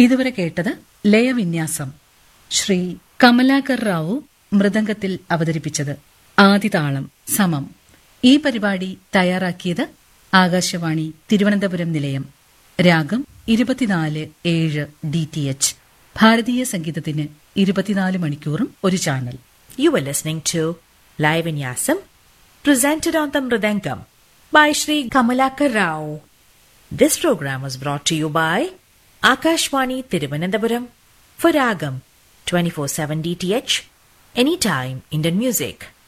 ഇതുവരെ കേട്ടത് ലയവിന്യാസം ശ്രീ കമലാകർ റാവു മൃദംഗത്തിൽ അവതരിപ്പിച്ചത് ആദിതാളം സമം ഈ പരിപാടി തയ്യാറാക്കിയത് ആകാശവാണി തിരുവനന്തപുരം നിലയം രാഗം ഇരുപത്തിനാല് ഏഴ് ഡി ടി എച്ച് ഭാരതീയ സംഗീതത്തിന് ഇരുപത്തിനാല് മണിക്കൂറും ഒരു channel You were listening to Live in Yasam, presented on the Mridangam by Sri Kamalakar Rao. This program was brought to you by Akashwani Tiruvananthapuram for Ragam 24/7 DTH, anytime Indian music.